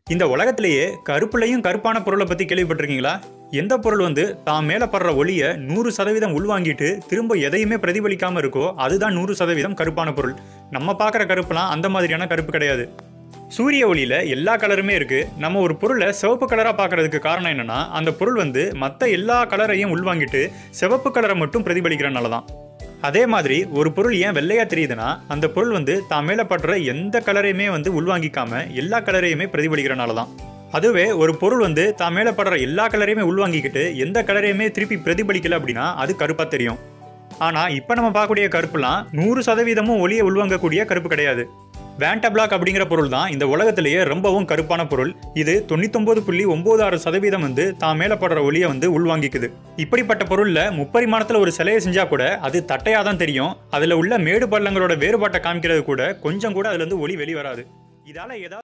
இந்த உலகத்திலேயே கருப்புலையும் கருப்பான பொருளை பற்றி கேள்விப்பட்டிருக்கீங்களா எந்த பொருள் வந்து தான் மேலே படுற ஒளியை நூறு சதவீதம் உள்வாங்கிட்டு திரும்ப எதையுமே பிரதிபலிக்காமல் இருக்கோ அதுதான் நூறு சதவீதம் கருப்பான பொருள் நம்ம பார்க்குற கருப்புலாம் அந்த மாதிரியான கருப்பு கிடையாது சூரிய ஒளியில் எல்லா கலருமே இருக்குது நம்ம ஒரு பொருளை சிவப்பு கலராக பார்க்கறதுக்கு காரணம் என்னன்னா அந்த பொருள் வந்து மற்ற எல்லா கலரையும் உள்வாங்கிட்டு சிவப்பு கலரை மட்டும் பிரதிபலிக்கிறனால தான் அதே மாதிரி ஒரு பொருள் ஏன் வெள்ளையா தெரியுதுன்னா அந்த பொருள் வந்து தான் மேலே படுற எந்த கலரையுமே வந்து உள்வாங்கிக்காம எல்லா கலரையுமே பிரதிபலிக்கிறனால தான் அதுவே ஒரு பொருள் வந்து தான் மேலே படுற எல்லா கலரையுமே உள்வாங்கிக்கிட்டு எந்த கலரையுமே திருப்பி பிரதிபலிக்கல அப்படின்னா அது கருப்பாக தெரியும் ஆனால் இப்போ நம்ம பார்க்கக்கூடிய கருப்புலாம் நூறு சதவீதமும் ஒளியை உள்வாங்கக்கூடிய கருப்பு கிடையாது வேண்டபிளாக் அப்படிங்கிற பொருள் தான் இந்த உலகத்திலேயே ரொம்பவும் கருப்பான பொருள் இது தொண்ணூத்தொம்பது புள்ளி ஒம்பது ஆறு சதவீதம் வந்து தான் மேலே படுற ஒளியை வந்து உள்வாங்கிக்குது இப்படிப்பட்ட பொருளில் முப்பரிமாணத்தில் ஒரு சிலையை செஞ்சால் கூட அது தட்டையாக தான் தெரியும் அதில் உள்ள மேடு பள்ளங்களோட வேறுபாட்டை காமிக்கிறது கூட கொஞ்சம் கூட அதுலேருந்து ஒளி வெளிவராது இதால் ஏதாவது